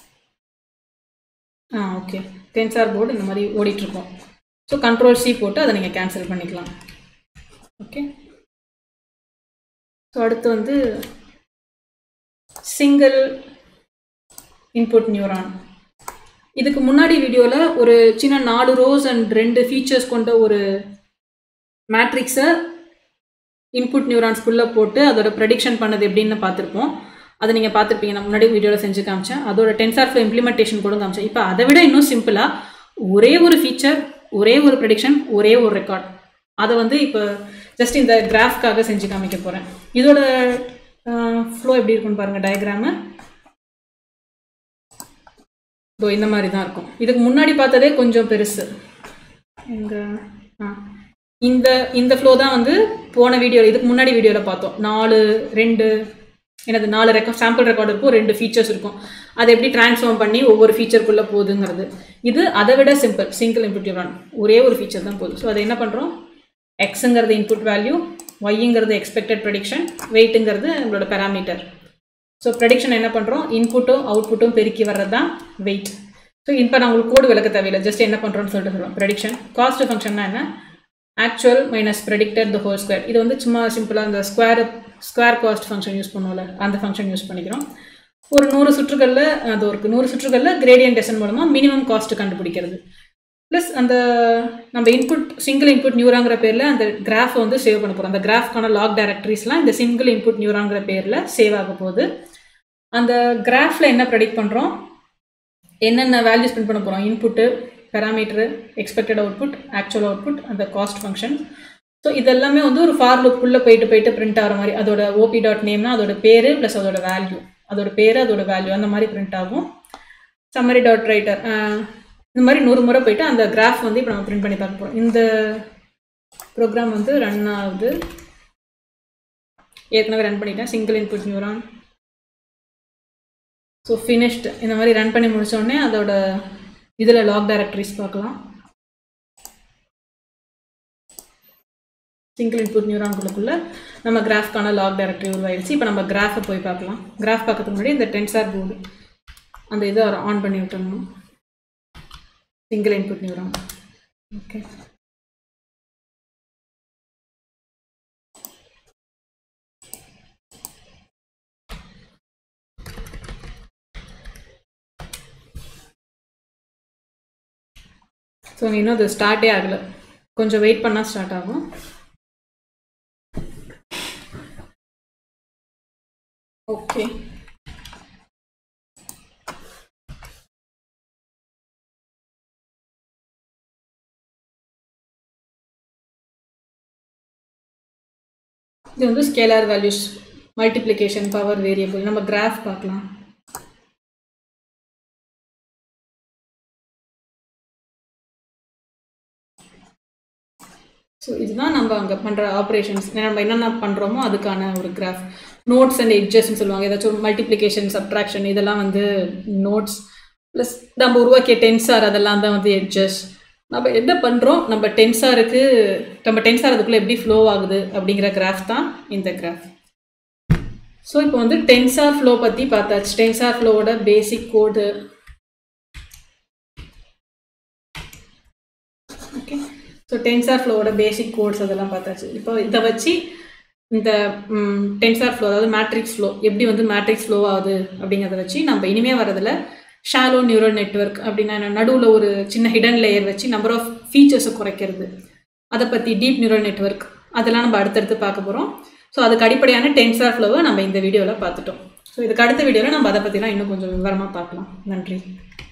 ஆ ஓகே டென்சார் போர்டு இந்த மாதிரி ஓடிட்டுருக்கோம் ஸோ கண்ட்ரோல் சி போட்டு அதை நீங்கள் கேன்சல் பண்ணிக்கலாம் ஓகே ஸோ அடுத்து வந்து சிங்கிள் இன்புட் நியூரான் இதுக்கு முன்னாடி வீடியோவில் ஒரு சின்ன நாலு ரோஸ் அண்ட் ரெண்டு ஃபீச்சர்ஸ் கொண்ட ஒரு மேட்ரிக்ஸை இன்புட் நியூரான்ஸ்குள்ளே போட்டு அதோட ப்ரெடிக்ஷன் பண்ணது எப்படின்னு பார்த்துருப்போம் அதை நீங்கள் பார்த்துருப்பீங்க நான் முன்னாடி வீடியோவில் செஞ்சு காமிச்சேன் அதோட டென்சார் ஃப்ளோ இம்ப்ளிமெண்டேஷன் கூட காமிச்சேன் இப்போ அதை விட இன்னும் சிம்பிளாக ஒரே ஒரு ஃபீச்சர் ஒரே ஒரு ப்ரெடிக்ஷன் ஒரே ஒரு ரெக்கார்ட் அதை வந்து இப்போ ஜஸ்ட் இந்த கிராஃப்காக செஞ்சு காமிக்க போகிறேன் இதோட ஃப்ளோ எப்படி இருக்குன்னு பாருங்கள் டயக்ராமு இதோ இந்த மாதிரி தான் இருக்கும் இதுக்கு முன்னாடி பார்த்ததே கொஞ்சம் பெருசு எங்க ஆ இந்த இந்த ஃப்ளோ தான் வந்து போன வீடியோ இதுக்கு முன்னாடி வீடியோவில் பார்த்தோம் நாலு ரெண்டு எனது நாலு ரெக்கார்ட் சாம்பிள் ரெக்கார்டு இருக்கும் ரெண்டு ஃபீச்சர்ஸ் இருக்கும் அதை எப்படி ட்ரான்ஸ்ஃபார்ம் பண்ணி ஒவ்வொரு ஃபீச்சருக்குள்ளே போகுதுங்கிறது இது அதை விட சிம்பிள் சிங்கிள் இன்புட் நியூரான் ஒரே ஒரு ஃபீச்சர் தான் போகுது ஸோ அதை என்ன பண்ணுறோம் எக்ஸுங்கிறது இன்புட் வேல்யூ ஒய்ங்கிறது எக்ஸ்பெக்டட் ப்ரெடிக்ஷன் வெயிட்டுங்கிறது நம்மளோட பேராமீட்டர் ஸோ ப்ரெடிக்ஷன் என்ன பண்ணுறோம் இன்புட்டும் அவுட்புட்டும் பெருக்கி வர்றது தான் வெயிட் ஸோ இப்போ நான் உங்களுக்கு கோடு விளக்க தேவையில்லை ஜஸ்ட் என்ன பண்ணுறோன்னு சொல்லிட்டு சொல்லுவோம் ப்ரெடிக்ஷன் காஸ்ட் ஃபங்க்ஷன்னா என்ன actual minus predicted the whole square இது வந்து சும்மா சிம்பிளாக இந்த square square cost function use பண்ணுவோம்ல அந்த ஃபங்க்ஷன் யூஸ் பண்ணிக்கிறோம் ஒரு நூறு சுற்றுகளில் அது ஒரு நூறு சுற்றுகளில் கிரேடியன்ட் டெசன் மூலமாக மினிமம் காஸ்ட் கண்டுபிடிக்கிறது ப்ளஸ் அந்த நம்ம இன்புட் சிங்கிள் இன்புட் நியூராங்கிற பேரில் அந்த கிராஃபை வந்து சேவ் பண்ண போகிறோம் அந்த கிராஃப்க்கான லாக் டைரக்டரிஸ்லாம் இந்த சிங்கிள் இன்புட் நியூராங்கிற பேரில் சேவ் ஆக போகுது அந்த கிராஃபில் என்ன ப்ரெடிக்ட் பண்ணுறோம் என்னென்ன வேல்யூஸ் பிரிண்ட் பண்ண போகிறோம் input parameter expected output actual output அந்த காஸ்ட் ஃபங்க்ஷன் ஸோ இதெல்லாமே வந்து ஒரு ஃபார் லுக்குள்ளே போயிட்டு போயிட்டு பிரிண்ட் ஆகிற மாதிரி அதோட ஓபி டாட் நேம்னா அதோட பேர் ப்ளஸ் அதோட வேல்யூ அதோட பேர் அதோட வேல்யூ அந்த மாதிரி பிரிண்ட் ஆகும் சம்மரி டாட் ரைட்டர் இந்த மாதிரி நூறு முறை போயிட்டு அந்த கிராஃப் வந்து இப்போ நம்ம பிரிண்ட் பண்ணி பார்க்க போகிறோம் இந்த ப்ரோக்ராம் வந்து ரன் ஆகுது ஏற்கனவே ரன் பண்ணிட்டேன் single input neuron so finished இந்த மாதிரி ரன் பண்ணி முடித்தோடனே அதோட இதில் லாக் டைரக்டரிஸ் பார்க்கலாம் சிங்கிள் இன்புட் நியூரான்குள்ளக்குள்ள நம்ம கிராஃப்க்கான லாக் டைரக்டரி உருவாயிடுச்சு இப்போ நம்ம கிராஃபை போய் பார்க்கலாம் கிராஃப் பார்க்கறதுக்கு முன்னாடி இந்த டென்சார் போர்டு அந்த இதை ஆன் பண்ணி விட்டுறணும் single input neuron okay so இன்னும் அது ஸ்டார்ட்டே ஆகலை கொஞ்சம் வெயிட் பண்ணால் ஸ்டார்ட் ஆகும் ஓகே இது வந்து scalar values multiplication power variable நம்ம கிராஃப் பார்க்கலாம் ஸோ இதுதான் நம்ம அங்கே பண்ணுற ஆப்ரேஷன்ஸ் நம்ம என்னென்ன பண்ணுறோமோ அதுக்கான ஒரு கிராஃப் நோட்ஸ் அண்ட் எட்ஜஸ்ன்னு சொல்லுவாங்க ஏதாச்சும் மல்டிப்ளிகேஷன் சப்ட்ராக்ஷன் இதெல்லாம் வந்து நோட்ஸ் ப்ளஸ் நம்ம உருவாக்கிய டென்சார் அதெல்லாம் தான் வந்து எட்ஜஸ் நம்ம என்ன பண்ணுறோம் நம்ம டென்சாருக்கு நம்ம டென்சார் அதுக்குள்ளே எப்படி ஃப்ளோ ஆகுது அப்படிங்கிற கிராஃப் தான் இந்த கிராஃப் ஸோ இப்போ வந்து டென்சார் ஃப்ளோ பற்றி பார்த்தாச்சு டென்சார் ஃப்ளோவோட பேசிக் கோடு ஓகே ஸோ டென்சார் ஃப்ளோவோட பேசிக் கோட்ஸ் அதெல்லாம் பார்த்தாச்சு இப்போ இதை வச்சு இந்த டென்சார் ஃப்ளோ அதாவது மேட்ரிக்ஸ் ஃப்ளோ எப்படி வந்து மேட்ரிக்ஸ் ஃப்ளோ ஆகுது அப்படிங்கிறத வச்சு நம்ம இனிமேல் வரதில் ஷாலோ நியூரல் நெட்ஒர்க் அப்படின்னா நடுவில் ஒரு சின்ன ஹிடன் லேயர் வச்சு நம்பர் ஆஃப் ஃபீச்சர்ஸை குறைக்கிறது அதை பற்றி டீப் நியூரல் நெட்ஒர்க் அதெல்லாம் நம்ம அடுத்தடுத்து பார்க்க போகிறோம் ஸோ அதுக்கு அடிப்படையான டென்சார் ஃப்ளோவை நம்ம இந்த வீடியோவில் பார்த்துட்டோம் ஸோ இதுக்கு அடுத்த வீடியோவில் நம்ம அதை பற்றிலாம் இன்னும் கொஞ்சம் விவரமாக பார்க்கலாம் நன்றி